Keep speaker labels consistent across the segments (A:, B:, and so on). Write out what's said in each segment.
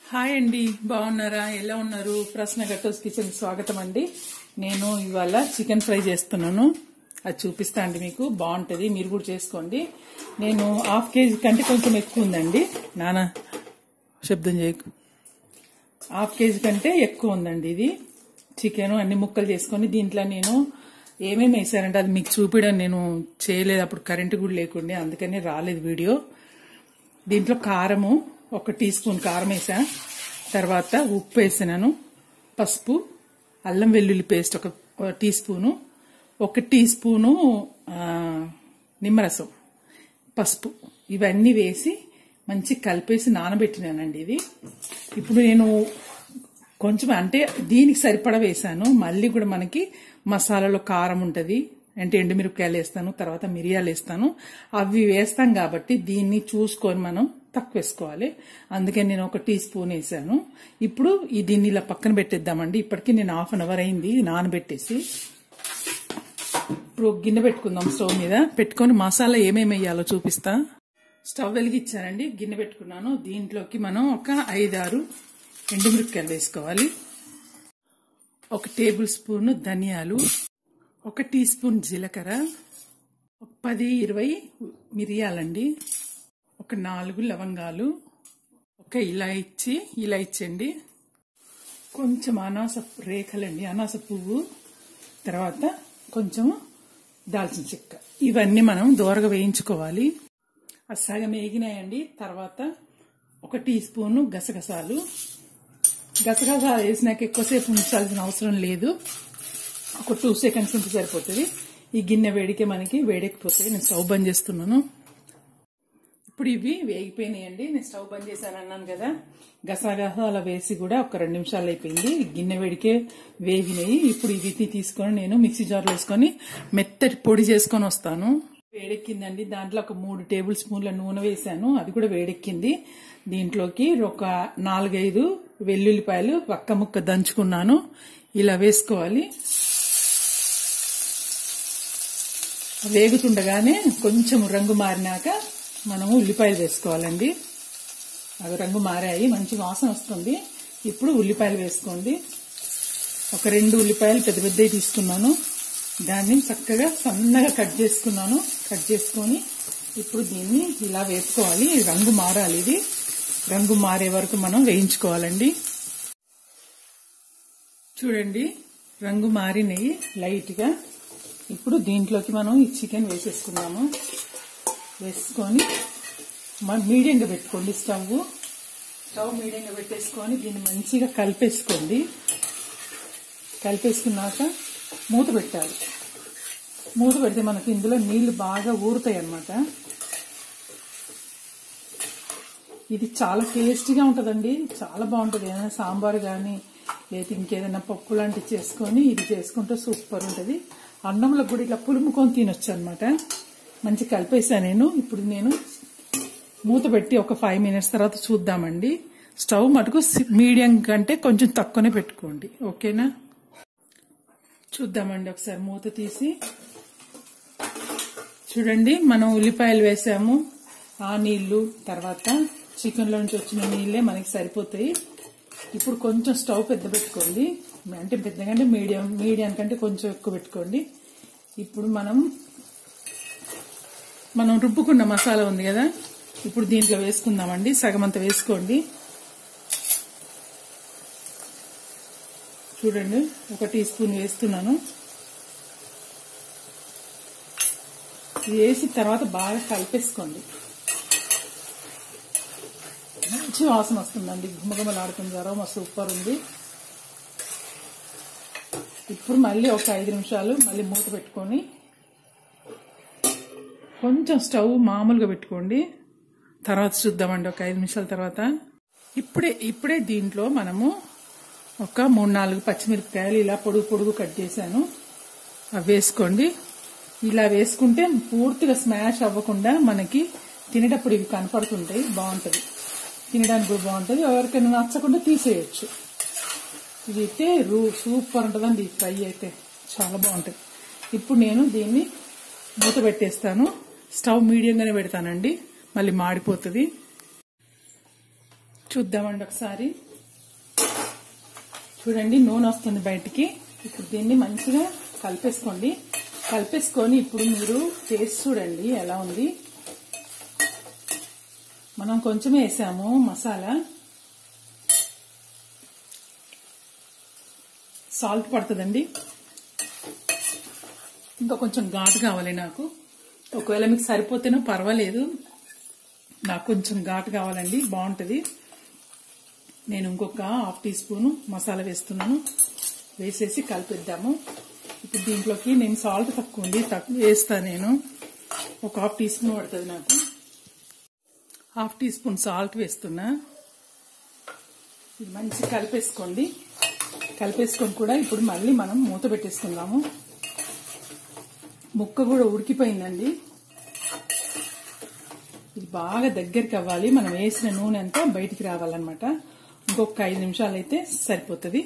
A: hi అండి బాగున్నారా ఎలా ఉన్నారు ప్రశ్న గట్టోస్ కిచెన్ స్వాగతం అండి నేను ఇవాళ చికెన్ ఫ్రై చేస్తున్నాను అది చూపిస్తా అండి మీకు బాగుంటది మీరు కూడా చేసుకోండి నేను హాఫ్ కేజీ కంటే కొంచెం ఎక్కువ ఉందండి నాన్న శబ్దం చేయకు హాఫ్ కేజీ కంటే ఎక్కువ ఉందండి ఇది చికెన్ అన్ని ముక్కలు చేసుకొని దీంట్లో నేను ఏమేమి వేసానంటే అది మీకు చూపించడం నేను చేయలేదు అప్పుడు కరెంటు కూడా లేకుండే అందుకని రాలేదు వీడియో దీంట్లో కారము ఒక టీ స్పూన్ కారం వేసా తర్వాత ఉప్పు వేసినాను పసుపు అల్లం వెల్లుల్లి పేస్ట్ ఒక ఒక టీ స్పూను ఒక టీ స్పూను ఆ, నిమ్మరసం పసుపు ఇవన్నీ వేసి మంచి కలిపేసి నానబెట్టినానండి ఇది ఇప్పుడు నేను కొంచెం అంటే దీనికి సరిపడా వేసాను మళ్ళీ కూడా మనకి మసాలాలో కారం ఉంటుంది అంటే ఎండుమిరపకాయలు వేస్తాను తర్వాత మిరియాలు వేస్తాను అవి వేస్తాం కాబట్టి దీన్ని చూసుకొని మనం తక్కువ వేసుకోవాలి అందుకని నేను ఒక టీ స్పూన్ వేసాను ఇప్పుడు ఈ దీన్ని ఇలా పక్కన పెట్టేద్దామండి ఇప్పటికి నేను హాఫ్ అన్ అవర్ అయింది నానబెట్టేసి ఇప్పుడు ఒక గిన్నె పెట్టుకుందాం స్టవ్ మీద పెట్టుకొని మసాలా ఏమేమి వేయాలో చూపిస్తా స్టవ్ వెలిగించానండి గిన్నె పెట్టుకున్నాను దీంట్లోకి మనం ఒక ఐదారు ఎండుమిరపకాయలు వేసుకోవాలి ఒక టేబుల్ స్పూన్ ధనియాలు ఒక టీ స్పూన్ జీలకర్ర ఒక పది ఇరవై మిరియాలండి ఒక నాలుగు లవంగాలు ఒక ఇలాయిచ్చి ఇలాయిచ్చి అండి కొంచెం అనాస రేఖలండి అనాస పువ్వు తర్వాత కొంచెం దాల్చిన చెక్క ఇవన్నీ మనం దోరగా వేయించుకోవాలి అది సగం వేగినాయండి తర్వాత ఒక టీ స్పూను గసగసాలు గసగసాలు వేసినాక ఎక్కువసేపు ఉంచాల్సిన అవసరం లేదు ఒక టూ సెకండ్స్ ఉంటే సరిపోతుంది ఈ గిన్నె వేడికే మనకి వేడెక్కిపోతాయి నేను స్టవ్ బంద్ చేస్తున్నాను ఇప్పుడు ఇవి వేగిపోయినాయండి నేను స్టవ్ బంద్ చేశాను అన్నాను కదా గసగసాల వేసి కూడా ఒక రెండు నిమిషాలు అయిపోయింది ఈ గిన్నె వేడికే వేగినాయి ఇప్పుడు వీటిని తీసుకొని నేను మిక్సీ జార్లో వేసుకొని మెత్తటి పొడి చేసుకొని వస్తాను వేడెక్కిందండి దాంట్లో ఒక మూడు టేబుల్ స్పూన్ల నూనె వేసాను అది కూడా వేడెక్కింది దీంట్లోకి ఒక నాలుగైదు వెల్లుల్లిపాయలు పక్క ముక్క దంచుకున్నాను ఇలా వేసుకోవాలి వేగుతుండగానే కొంచెం రంగు మారినాక మనము ఉల్లిపాయలు వేసుకోవాలండి అవి రంగు మారాయి మంచి వాసన వస్తుంది ఇప్పుడు ఉల్లిపాయలు వేసుకోండి ఒక రెండు ఉల్లిపాయలు పెద్ద పెద్దవి తీసుకున్నాను దాన్ని చక్కగా సన్నగా కట్ చేసుకున్నాను కట్ చేసుకొని ఇప్పుడు దీన్ని ఇలా వేసుకోవాలి రంగు మారాలి ఇది రంగు మారే వరకు మనం వేయించుకోవాలండి చూడండి రంగు మారినాయి లైట్గా ఇప్పుడు దీంట్లోకి మనం ఈ చికెన్ వేసేసుకుందాము వేసుకొని మన మీడియంగా పెట్టుకోండి స్టవ్ స్టవ్ మీడియంగా పెట్టేసుకొని దీన్ని మంచిగా కలిపేసుకోండి కలిపేసుకున్నాక మూత పెట్టాలి మూత పెడితే మనకి ఇందులో నీళ్లు బాగా ఊరుతాయి అన్నమాట ఇది చాలా టేస్టీగా ఉంటుందండి చాలా బాగుంటుంది ఏదైనా సాంబార్ కానీ లేదా ఇంకేదైనా పప్పు లాంటివి చేసుకొని ఇది చేసుకుంటే సూపర్ ఉంటుంది అన్నంలో కూడా ఇట్లా పులుముకొని తినొచ్చు అనమాట మంచి కలిపేసా నేను ఇప్పుడు నేను మూత పెట్టి ఒక ఫైవ్ మినిట్స్ తర్వాత చూద్దామండి స్టవ్ మటుకు మీడియం కంటే కొంచెం తక్కువనే పెట్టుకోండి ఓకేనా చూద్దామండి ఒకసారి మూత తీసి చూడండి మనం ఉల్లిపాయలు వేసాము ఆ నీళ్లు తర్వాత చికెన్లో నుంచి వచ్చిన నీళ్ళే మనకి సరిపోతాయి ఇప్పుడు కొంచెం స్టవ్ పెద్ద పెట్టుకోండి అంటే పెద్దగా అంటే మీడియం మీడియం కంటే కొంచెం ఎక్కువ పెట్టుకోండి ఇప్పుడు మనం మనం రుబ్బుకున్న మసాలా ఉంది కదా ఇప్పుడు దీంట్లో వేసుకుందామండి సగం అంత వేసుకోండి చూడండి ఒక టీ స్పూన్ వేస్తున్నాను ఇది వేసి తర్వాత బాగా కలిపేసుకోండి మంచి వాసన వస్తుందండి గుమగుమలాడుతుంది అరోమా సూపర్ ఉంది ఇప్పుడు మళ్ళీ ఒక ఐదు నిమిషాలు మళ్ళీ మూత పెట్టుకొని కొంచెం స్టవ్ మామూలుగా పెట్టుకోండి తర్వాత చూద్దామండి ఒక ఐదు నిమిషాల తర్వాత ఇప్పుడే ఇప్పుడే దీంట్లో మనము ఒక మూడు నాలుగు పచ్చిమిరపకాయలు ఇలా పొడుగు పొడుగు కట్ చేశాను అవి వేసుకోండి ఇలా వేసుకుంటే పూర్తిగా స్మాష్ అవ్వకుండా మనకి తినేటప్పుడు ఇవి కనపడుతుంటాయి బాగుంటుంది తినడానికి కూడా బాగుంటుంది ఎవరికైనా నచ్చకుండా తీసేయచ్చు ఇది అయితే రూ సూపర్ ఉంటుందండి ఈ ఫ్రై అయితే చాలా బాగుంటుంది ఇప్పుడు నేను దీన్ని మూత పెట్టేస్తాను స్టవ్ మీడియంగానే పెడతానండి మళ్ళీ మాడిపోతుంది చూద్దామండి ఒకసారి చూడండి నూనె వస్తుంది బయటికి ఇప్పుడు దీన్ని మంచిగా కలిపేసుకోండి కలిపేసుకొని ఇప్పుడు మీరు టేస్ట్ చూడండి ఎలా ఉంది మనం కొంచెం వేసాము మసాలా సాల్ట్ పడుతుందండి ఇంకా కొంచెం ఘాటు కావాలి నాకు ఒకవేళ మీకు సరిపోతేనో పర్వాలేదు నాకు కొంచెం ఘాటు కావాలండి బాగుంటుంది నేను ఇంకొక హాఫ్ టీ స్పూన్ మసాలా వేస్తున్నాను వేసేసి కలిపిద్దాము ఇప్పుడు దీంట్లోకి నేను సాల్ట్ తక్కువ ఉంది తక్కువ వేస్తాను నేను ఒక హాఫ్ టీ స్పూన్ పడుతుంది నాకు హాఫ్ టీ స్పూన్ సాల్ట్ వేస్తున్నా ఇది మంచి కలిపేసుకోండి కలిపేసుకొని కూడా ఇప్పుడు మళ్ళీ మనం మూత పెట్టేసుకుందాము ముక్క కూడా ఉడికిపోయిందండి ఇది బాగా దగ్గరికి అవ్వాలి మనం వేసిన నూనె అంతా బయటికి రావాలన్నమాట ఇంకొక ఐదు నిమిషాలు అయితే సరిపోతుంది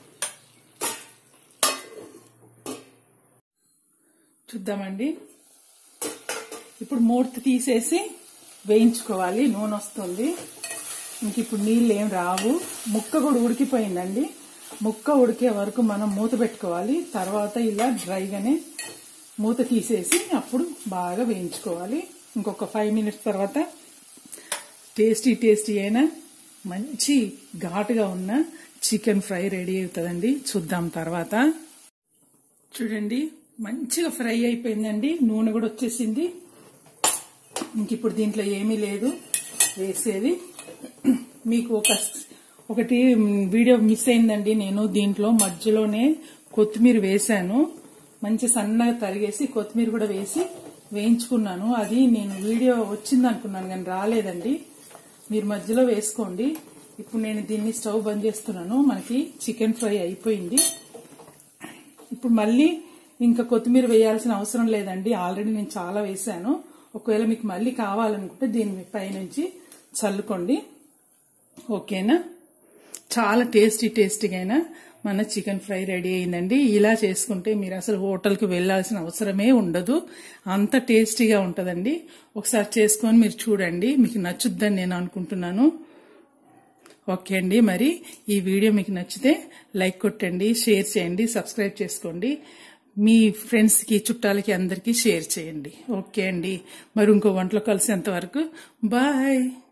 A: చూద్దామండి ఇప్పుడు మూర్తి తీసేసి వేయించుకోవాలి నూనె వస్తుంది ఇంక ఇప్పుడు నీళ్ళు ఏం రావు ముక్క కూడా ఉడికిపోయిందండి ముక్క ఉడికే వరకు మనం మూత పెట్టుకోవాలి తర్వాత ఇలా డ్రైగానే మూత తీసేసి అప్పుడు బాగా వేయించుకోవాలి ఇంకొక ఫైవ్ మినిట్స్ తర్వాత టేస్టీ టేస్టీ అయినా మంచి ఘాటుగా ఉన్న చికెన్ ఫ్రై రెడీ అవుతుందండి చూద్దాం తర్వాత చూడండి మంచిగా ఫ్రై అయిపోయిందండి నూనె కూడా వచ్చేసింది ఇంక ఇప్పుడు దీంట్లో ఏమీ లేదు వేసేది మీకు ఒక ఒకటి వీడియో మిస్ అయిందండి నేను దీంట్లో మధ్యలోనే కొత్తిమీర వేశాను మంచి సన్నగా తరిగేసి కొత్తిమీర కూడా వేసి వేయించుకున్నాను అది నేను వీడియో వచ్చింది అనుకున్నాను కానీ రాలేదండి మీరు మధ్యలో వేసుకోండి ఇప్పుడు నేను దీన్ని స్టవ్ బంద్ చేస్తున్నాను మనకి చికెన్ ఫ్రై అయిపోయింది ఇప్పుడు మళ్ళీ ఇంకా కొత్తిమీర వేయాల్సిన అవసరం లేదండి ఆల్రెడీ నేను చాలా వేశాను ఒకవేళ మీకు మళ్ళీ కావాలనుకుంటే దీని పైనుంచి చల్లుకోండి ఓకేనా చాలా టేస్టీ టేస్టీగా అయినా మన చికెన్ ఫ్రై రెడీ అయిందండి ఇలా చేసుకుంటే మీరు అసలు హోటల్కి వెళ్ళాల్సిన అవసరమే ఉండదు అంత టేస్టీగా ఉంటుందండి ఒకసారి చేసుకొని మీరు చూడండి మీకు నచ్చుద్దని నేను అనుకుంటున్నాను ఓకే అండి మరి ఈ వీడియో మీకు నచ్చితే లైక్ కొట్టండి షేర్ చేయండి సబ్స్క్రైబ్ చేసుకోండి మీ ఫ్రెండ్స్కి చుట్టాలకి అందరికీ షేర్ చేయండి ఓకే అండి మరి ఇంకో వంటలో కలిసేంత వరకు బాయ్